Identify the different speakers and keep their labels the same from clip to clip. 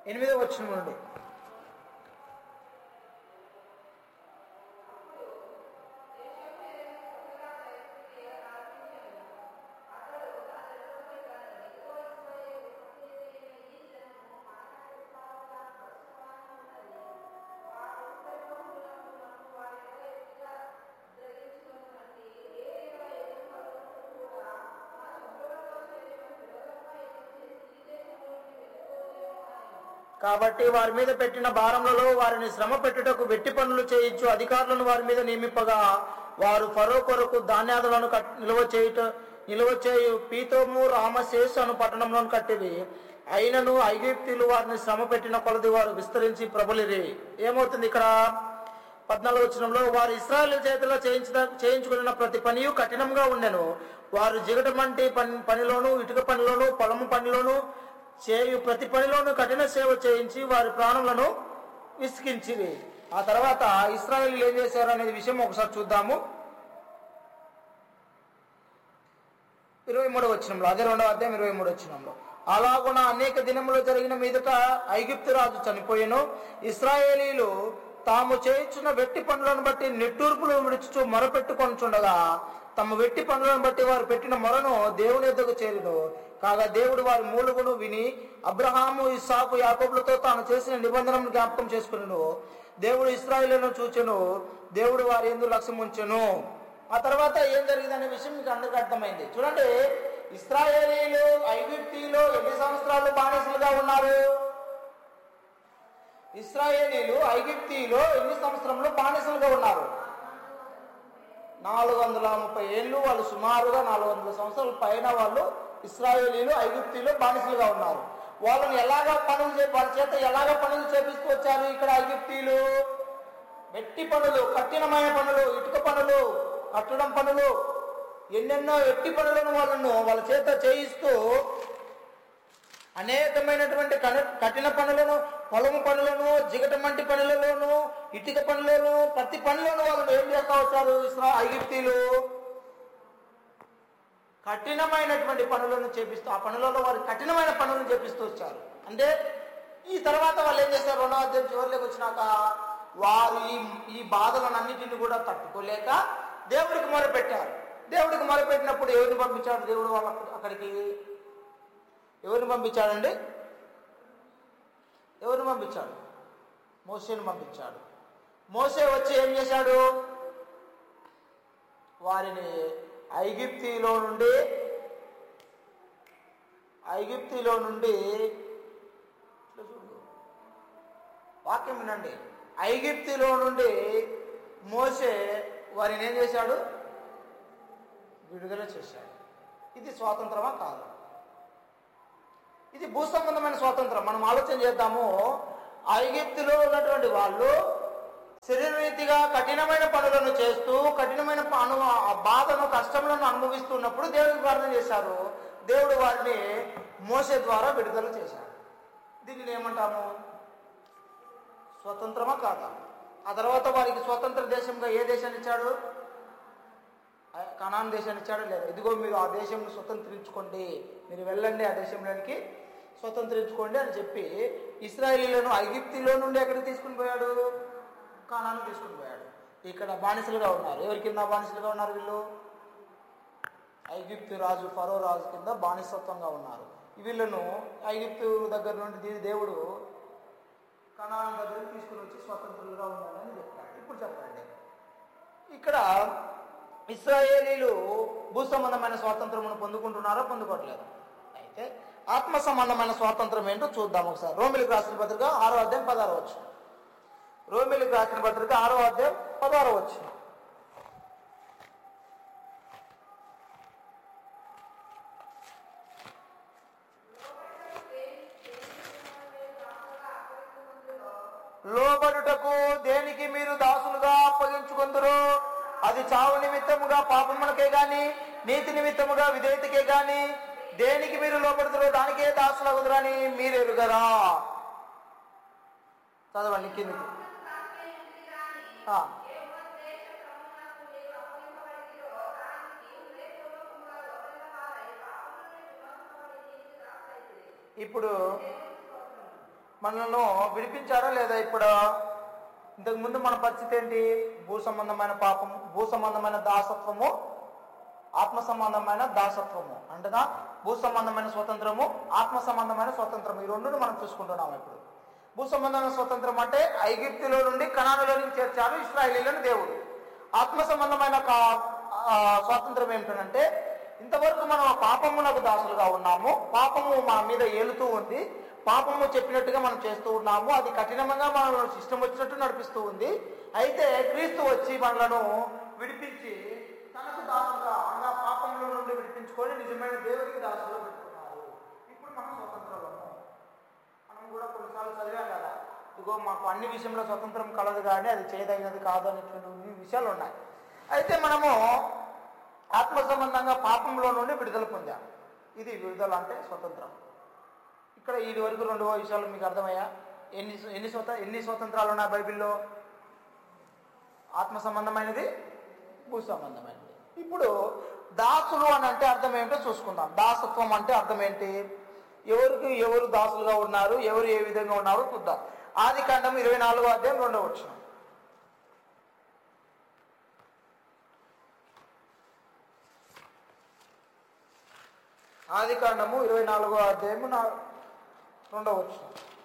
Speaker 1: ఎనిమిదో వచ్చిన నుండి కాబట్టి వారి మీద పెట్టిన భారములలో వారిని శ్రమ పెట్టుటకు వెట్టి పనులు చేయించు అధికారులను వారి మీద నియమింపగా వారు ఫరో కొరకు ధాన్యాదులను కట్- నిల్వ చేయుట నిల్వ చేయు పీతోము రామశేష్ అను పట్టణంలోను కట్టివి అయినను ఐగుప్తులు వారిని శ్రమ పెట్టిన కొలది వారు విస్తరించి ప్రబలిరి ఏమవుతుంది ఇక్కడ పద్నాలుగు వచనంలో వారు ఇస్రాయల్ చేతిలో చేయించిన చేయించుకున్న ప్రతి పనియు కఠినంగా ఉండెను వారు జిగటమంటి పని పనిలోను ఇటుక పనిలోను పొలము పనిలోను చేయు ప్రతి పనిలోను కఠిన సేవ చేయించి వారి ప్రాణములను విసికించిరి ఆ తర్వాత ఇస్రాయల్ ఏం చేశారు అనేది విషయం ఒకసారి చూద్దాము ఇరవై మూడో వచ్చినంలో అదే రెండవ అధ్యాయం ఇరవై మూడో వచ్చినంలో అలాగున అనేక దినములు జరిగిన మీదట ఐగుప్తు రాజు చనిపోయెను ఇస్రాయేలీలు తాము చేయించిన వెట్టి పనులను బట్టి నిట్టూర్పులు విడుచుచు మొరపెట్టుకొనుచుండగా తమ వెట్టి పనులను బట్టి వారు పెట్టిన మొరను దేవుని ఎద్దకు చేరిను కాగా దేవుడు వారి మూలుగును విని అబ్రహాము ఇస్సాకు యాకోబులతో తాను చేసిన నిబంధనను జ్ఞాపకం చేసుకును దేవుడు ఇస్రాయేలును చూచెను దేవుడు వారి ఎందు లక్ష్యం ఉంచెను ఆ తర్వాత ఏం జరిగిందనే విషయం మీకు అందరికీ అర్థమైంది చూడండి ఇస్రాయేలీలు ఐగుప్తీలో ఎన్ని సంవత్సరాలు బానిసలుగా ఉన్నారు ఇస్రాయేలీలు ఐగుప్తీలో ఎన్ని సంవత్సరంలో బానిసలుగా ఉన్నారు నాలుగు వందల ముప్పై ఏళ్ళు వాళ్ళు సుమారుగా నాలుగు వందల సంవత్సరాల పైన వాళ్ళు ఇస్రాయేలీలు ఐగుప్తీలో బానిసలుగా ఉన్నారు వాళ్ళని ఎలాగా పనులు చే వాళ్ళ చేత ఎలాగ పనులు చేపిస్తూ వచ్చారు ఇక్కడ ఐగుప్తీలు వెట్టి పనులు కఠినమైన పనులు ఇటుక పనులు కట్టడం పనులు ఎన్నెన్నో ఎట్టి పనులను వాళ్ళను వాళ్ళ చేత చేయిస్తూ అనేకమైనటువంటి కన- కఠిన పనులను పొలము పనులను జిగటమంటి పనులలోను ఇటుక పనులను ప్రతి పనులను వాళ్ళు ఏం చేస్తా వచ్చారు ఇస్రా ఐగిప్తీలు కఠినమైనటువంటి పనులను చేపిస్తూ ఆ పనులలో వారు కఠినమైన పనులను చేపిస్తూ వచ్చారు అంటే ఈ తర్వాత వాళ్ళు ఏం చేస్తారు రెండో అధ్యాయం చివరిలోకి వచ్చినాక వారు ఈ ఈ బాధలన్నింటిని కూడా తట్టుకోలేక దేవుడికి మొరపెట్టారు దేవుడికి మొరపెట్టినప్పుడు ఎవరిని పంపించాడు దేవుడు వాళ్ళ అక్కడికి ఎవరిని పంపించాడండి ఎవరిని పంపించాడు మోసేని పంపించాడు మోసే వచ్చి ఏం చేశాడు వారిని ఐగిప్తిలో నుండి ఐగిప్తిలో నుండి ఇట్లా చూడు. వాక్యం వినండి ఐగిప్తిలో నుండి మోసే వారిని ఏం చేశాడు విడుదల చేశాడు ఇది స్వాతంత్రమా కాదు ఇది భూ సంబంధమైన స్వాతంత్రం మనం ఆలోచన చేద్దాము ఐగిప్తులో ఉన్నటువంటి వాళ్ళు శరీరరీతిగా కఠినమైన పనులను చేస్తూ కఠినమైన పను ఆ బాధను కష్టములను అనుభవిస్తున్నప్పుడు దేవుడికి ప్రార్థన చేశారు దేవుడు వారిని మోసే ద్వారా విడుదల చేశాడు దీనిని ఏమంటాము స్వతంత్రమా కాదా ఆ తర్వాత వారికి స్వతంత్ర దేశంగా ఏ దేశాన్ని ఇచ్చాడు ఆ కనాన్ దేశాన్ని ఇచ్చాడు లేదా ఇదిగో మీరు ఆ దేశంలో స్వతంత్రించుకోండి మీరు వెళ్ళండి ఆ దేశంలోనికి స్వతంత్రించుకోండి అని చెప్పి ఇస్రాయేలీలను ఐగిప్తిలో నుండి ఎక్కడికి తీసుకుని పోయాడు కానాను తీసుకుని పోయాడు ఇక్కడ బానిసలుగా ఉన్నారు ఎవరి కింద బానిసలుగా ఉన్నారు వీళ్ళు ఐగిప్తు రాజు ఫరో రాజు కింద బానిసత్వంగా ఉన్నారు వీళ్ళను ఐగిప్తు దగ్గర నుండి దీ- దేవుడు కనాన్ దగ్గరికి తీసుకుని వచ్చి స్వతంత్రులుగా ఉండాలని చెప్తాడు ఇప్పుడు చెప్పండి ఇక్కడ ఇస్రాయేలీలు భూ సంబంధమైన స్వాతంత్రమును పొందుకుంటున్నారా పొందుకోవట్లేదు అయితే ఆత్మ సంబంధమైన స్వాతంత్రం ఏంటో చూద్దాం ఒకసారి రోమిలికి రాసిన పత్రిక ఆరో అధ్యాయం పదహారు వచ్చు రోమిలికి రాసిన పత్రిక ఆరో అధ్యాయం పదహారు వచ్చు లోబడుటకు దేనికి మీరు దాసులుగా అప్పగించుకుందరు అది చావు నిమిత్తముగా పాపములకే గాని నీతి నిమిత్తముగా విధేయతకే గాని దేనికి మీరు లోపడుతురో దానికే దాసులగుదురని మీరు ఎరుగరా చదవండి కిందకి ఆ. ఇప్పుడు మనల్ని విడిపించాడా లేదా ఇప్పుడు ఇంతకు ముందు మన పరిస్థితి ఏంటి భూ సంబంధమైన పాపం భూ సంబంధమైన దాసత్వము ఆత్మ సంబంధమైన దాసత్వము అంటేనా భూ సంబంధమైన స్వతంత్రము ఆత్మ సంబంధమైన స్వతంత్రం ఈ రెండును మనం చూసుకుంటున్నాం ఇప్పుడు భూ సంబంధమైన స్వతంత్రం అంటే ఐగిప్తులో నుండి కణాలలోనికి చేర్చారు ఇస్రాయలీలను దేవుడు ఆత్మ సంబంధమైన కా- ఆ, స్వాతంత్రం ఏమిటంటే ఇంతవరకు మనం ఆ పాపమునకు దాసులుగా ఉన్నాము పాపము మన మీద ఏలుతూ ఉంది పాపము చెప్పినట్టుగా మనం చేస్తూ ఉన్నాము అది కఠినంగా మనం ఇష్టం వచ్చినట్టు నడిపిస్తూ ఉంది అయితే క్రీస్తు వచ్చి మనలను విడిపించి తనకు దాసులుగా అనగా పాపంలో నుండి విడిపించుకొని నిజమైన దేవుడికి దాసులు పెట్టుకున్నారు ఇప్పుడు మనం స్వతంత్రులము మనం కూడా కొన్నిసార్లు చదివాం కదా ఇగో మాకు అన్ని విషయంలో స్వతంత్రం కలదు కానీ అది చేయదగినది కాదు అనేటువంటి విషయాలు ఉన్నాయి అయితే మనము ఆత్మ సంబంధంగా పాపంలో నుండి విడుదల పొందాం ఇది విడుదల అంటే స్వతంత్రం ఇక్కడ ఇది వరకు రెండు విషయాలు మీకు అర్థమయ్యా ఎన్ని ఎన్ని స్వత ఎన్ని స్వతంత్రాలు ఉన్నాయి బైబిల్లో ఆత్మ సంబంధమైనది భూ సంబంధమైనది ఇప్పుడు దాసులు అని అంటే అర్థం ఏంటో చూసుకుందాం దాసత్వం అంటే అర్థం ఏంటి ఎవరికి ఎవరు దాసులుగా ఉన్నారు ఎవరు ఏ విధంగా ఉన్నారో చూద్దాం ఆది కాండం ఇరవై నాలుగో అధ్యాయం రెండో వచ్చిన ఆది కాండము ఇరవై నాలుగో అధ్యాయము నా రెండో వచ్చిన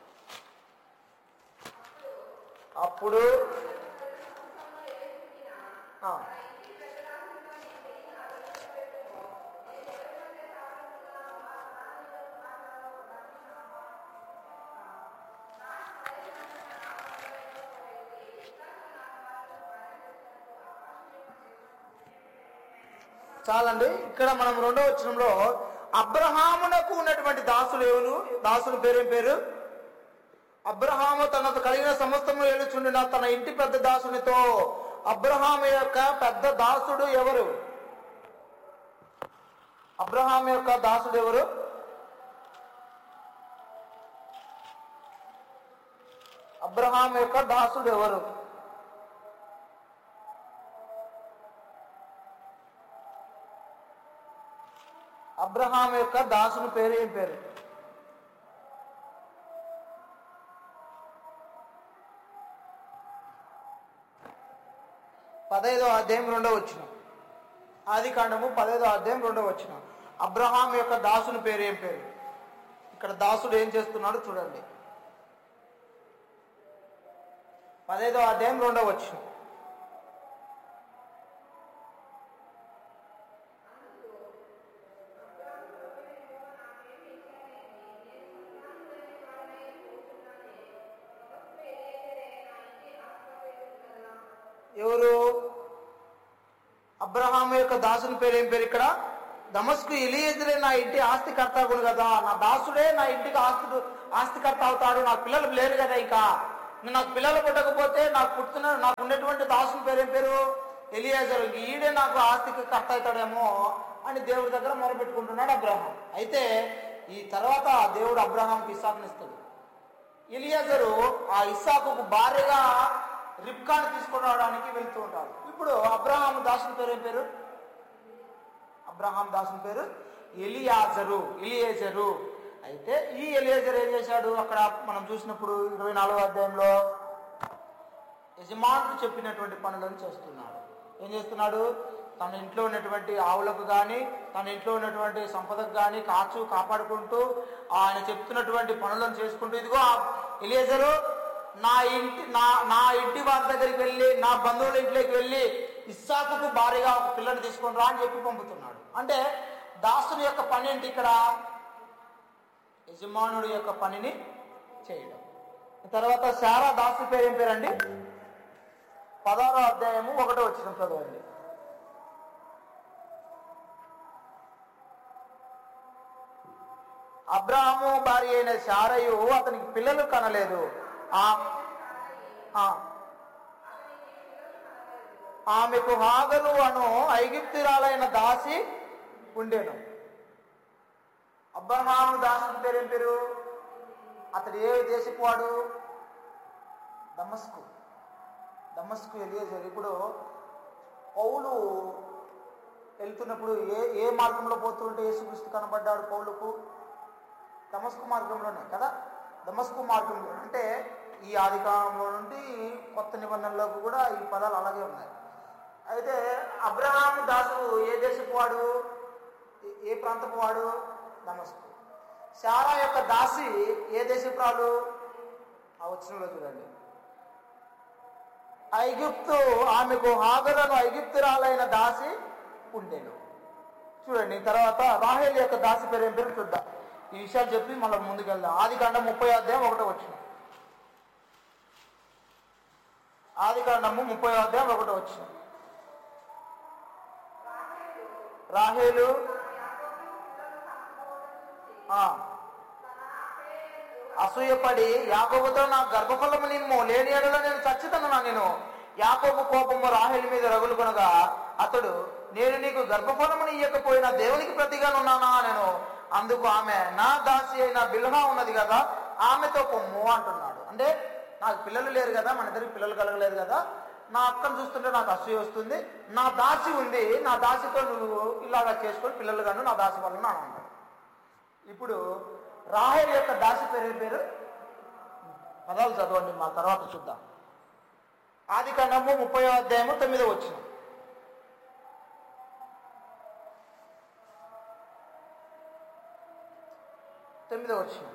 Speaker 1: అప్పుడు ఆ, చాలండి ఇక్కడ మనం రెండో వచనంలో అబ్రహామునకు ఉన్నటువంటి దాసులు ఎవరు దాసుల పేరేం పేరు అబ్రహాము తనకు కలిగిన సమస్తము ఏలుచుండిన తన ఇంటి పెద్ద దాసునితో అబ్రహాము యొక్క పెద్ద దాసుడు ఎవరు అబ్రహాం యొక్క దాసుడు ఎవరు అబ్రహాం యొక్క దాసుడు ఎవరు అబ్రహాం యొక్క దాసుని పేరు ఏం పేరు పదైదో అధ్యాయం రెండో వచ్చిన ఆది కాండము పదైదో అధ్యాయం రెండో వచ్చిన అబ్రహాం యొక్క దాసుని పేరు ఏం పేరు ఇక్కడ దాసుడు ఏం చేస్తున్నాడు చూడండి పదైదో అధ్యాయం రెండో వచ్చిన ఎవరు అబ్రహాం యొక్క దాసుని పేరు ఏం పేరు ఇక్కడ దమస్కు ఎలియజరే నా ఇంటి ఆస్తికర్తగుడు కదా నా దాసుడే నా ఇంటికి ఆస్తి ఆస్తికర్త అవుతాడు నాకు పిల్లలు లేరు కదా ఇక నాకు పిల్లలు పుట్టకపోతే నాకు పుట్టిన నాకు ఉన్నటువంటి దాసుని పేరు ఏం పేరు ఎలియాజరు ఇంక ఈడే నాకు ఆస్తికి కర్త అవుతాడేమో అని దేవుడి దగ్గర మొరపెట్టుకుంటున్నాడు అబ్రహాం అయితే ఈ తర్వాత దేవుడు అబ్రహాంకి ఇస్తాడు ఎలియాజరు ఆ ఇస్సాకు భార్యగా రిబ్కాను తీసుకురావడానికి వెళ్తూ ఉంటాడు ఇప్పుడు అబ్రహాం దాసుని పేరు ఏం పేరు అబ్రహాం దాసుని పేరు ఎలియాజరు ఎలియేజరు అయితే ఈ ఎలియేజర్ ఏం చేశాడు అక్కడ మనం చూసినప్పుడు ఇరవై నాలుగో అధ్యాయంలో యజమానుడు చెప్పినటువంటి పనులను చేస్తున్నాడు ఏం చేస్తున్నాడు తన ఇంట్లో ఉన్నటువంటి ఆవులకు కానీ తన ఇంట్లో ఉన్నటువంటి సంపదకు కానీ కాచు కాపాడుకుంటూ ఆయన చెప్తున్నటువంటి పనులను చేసుకుంటూ ఇదిగో ఎలియజరు నా ఇంటి నా నా ఇంటి వారి దగ్గరికి వెళ్ళి నా బంధువుల ఇంట్లోకి వెళ్ళి ఇస్సాకుకు భారీగా ఒక పిల్లని తీసుకొని రా అని చెప్పి పంపుతున్నాడు అంటే దాసుని యొక్క పని ఏంటి ఇక్కడ యజమానుడి యొక్క పనిని చేయడం తర్వాత శారా దాసు పేరు ఏం పేరండి పదహారో అధ్యాయము ఒకటో వచ్చిన చదవండి అబ్రాహము భార్య అయిన శారయు అతనికి పిల్లలు కనలేదు ఆ ఆ. ఆమెకు హాగరు అను ఐగిప్తురాలైన దాసి ఉండేను అబ్రహాము దాసుని పేరేం పేరు అతడు ఏ దేశపు వాడు దమస్కు దమస్కు ఎలియేజర్ ఇప్పుడు పౌలు వెళ్తున్నప్పుడు ఏ ఏ మార్గంలో పోతుంటే యేసుక్రీస్తు కనబడ్డాడు పౌలుకు దమస్కు మార్గంలోనే కదా దమస్కు మార్గంలో అంటే ఈ ఆదికాలంలో నుండి కొత్త నిబంధనలకు కూడా ఈ పదాలు అలాగే ఉన్నాయి అయితే అబ్రహాం దాసుడు ఏ దేశపు వాడు ఏ- ఏ ప్రాంతపు వాడు దమస్కు శారా యొక్క దాసి ఏ దేశపురాలు ఆ వచనంలో చూడండి ఐగుప్తు ఆమెకు హాగరను ఐగుప్తురాలైన దాసి ఉండేను చూడండి తర్వాత రాహేల్ యొక్క దాసి పేరు ఏం పేరు చూద్దాం ఈ విషయాలు చెప్పి మళ్ళీ ముందుకెళ్దాం ఆది కాండం ముప్పై అధ్యాయం ఒకటో వచ్చిన ఆది కాండము ముప్పై అధ్యాయం ఒకటో వచ్చిన రాహేలు ఆ, అసూయపడి యాకోబుతో నా గర్భఫలము నిమ్ము లేని ఎడలో నేను చచ్చితను నేను యాకోబు కోపము రాహేలు మీద రగులు కొనగా అతడు నేను నీకు గర్భఫలముని ఇయ్యకపోయినా దేవునికి ప్రతిగానున్నానా నేను అందుకు ఆమె నా దాసి అయిన బిల్హా ఉన్నది కదా ఆమెతో పొమ్ము అంటున్నాడు అంటే నాకు పిల్లలు లేరు కదా మన ఇద్దరికి పిల్లలు కలగలేదు కదా నా అక్కను చూస్తుంటే నాకు అసూయ వస్తుంది నా దాసి ఉంది నా దాసితో నువ్వు ఇలాగా చేసుకొని పిల్లలు గాను నా దాసి వలన అని అంటాడు ఇప్పుడు రాహేల్ యొక్క దాసి పేరు ఏం పేరు పదాలు చదవండి మా తర్వాత చూద్దాం ఆది కాండము ముప్పై అధ్యాయము తొమ్మిదో వచ్చిన తొమ్మిదో వచ్చిన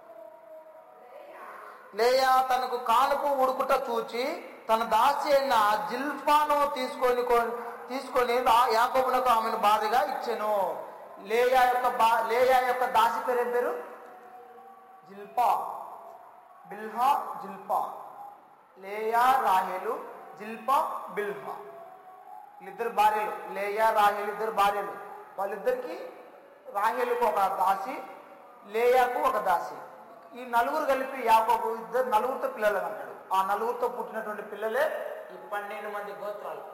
Speaker 1: లేయా తనకు కానుపు ఉడుకుట చూచి తన దాసి అయిన జిల్పాను తీసుకొని కొ- తీసుకొని రా- యాకోబునకు ఆమెను భార్యగా ఇచ్చెను లేయా యొక్క బా లేయా యొక్క దాసి పేరు ఏం పేరు జిల్పా బిల్హా జిల్పా లేయా రాహేలు జిల్పా బిల్హా వీళ్ళిద్దరు భార్యలు లేయా రాహేలు ఇద్దరు భార్యలు వాళ్ళిద్దరికి రాహేలుకు ఒక దాసి లేయాకు ఒక దాసి ఈ నలుగురు కలిపి యాకోబు ఇద్దరు నలుగురితో పిల్లలు అంటాడు ఆ నలుగురితో పుట్టినటువంటి పిల్లలే ఈ పన్నెండు మంది గోత్రాలు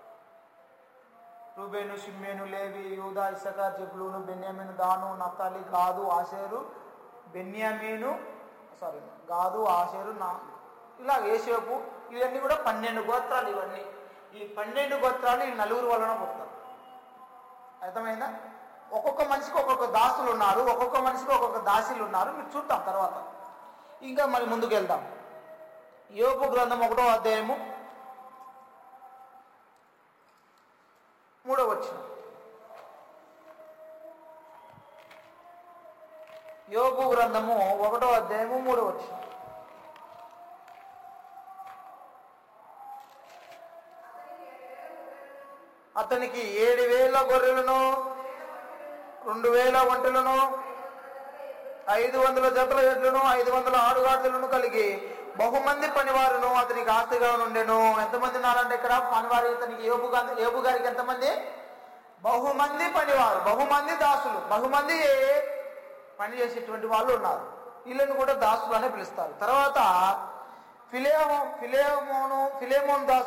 Speaker 1: రూబేను షిమ్మేను లేవి యూదా ఇసక జబ్లూను బెన్యామీను దాను నఫ్తాలి గాదు ఆషేరు బెన్యామీను సారీ గాదు ఆషేరు నా ఇలా ఏసేపు ఇవన్నీ కూడా పన్నెండు గోత్రాలు ఇవన్నీ ఈ పన్నెండు గోత్రాలు ఈ నలుగురు వలన పుడతారు అర్థమైందా ఒక్కొక్క మనిషికి ఒక్కొక్క దాసులు ఉన్నారు ఒక్కొక్క మనిషికి ఒక్కొక్క దాసీలు ఉన్నారు మీరు చూద్దాం తర్వాత ఇంకా మరి ముందుకు వెళ్దాం యోపు గ్రంథం ఒకటో అధ్యాయము మూడో వచ్చిన యోగు గ్రంథము ఒకటో అధ్యాయము మూడో వచ్చిన అతనికి ఏడు వేల గొర్రెలను రెండు వేల ఒంటెలను ఐదు వందల జతల ఎడ్లను ఐదు వందల ఆడుగాడులను కలిగి బహుమంది పనివారును అతనికి ఆస్తిగా నుండెను ఎంతమంది ఉన్నారంటే ఇక్కడ పనివారు ఇతనికి ఏబు గారి ఏబు గారికి ఎంతమంది బహుమంది పనివారు బహుమంది దాసులు బహుమంది పని చేసేటువంటి వాళ్ళు ఉన్నారు వీళ్ళని కూడా దాసులు అనే పిలుస్తారు తర్వాత ఫిలేమో ఫిలేమోను ఫిలేమోన్ దాసు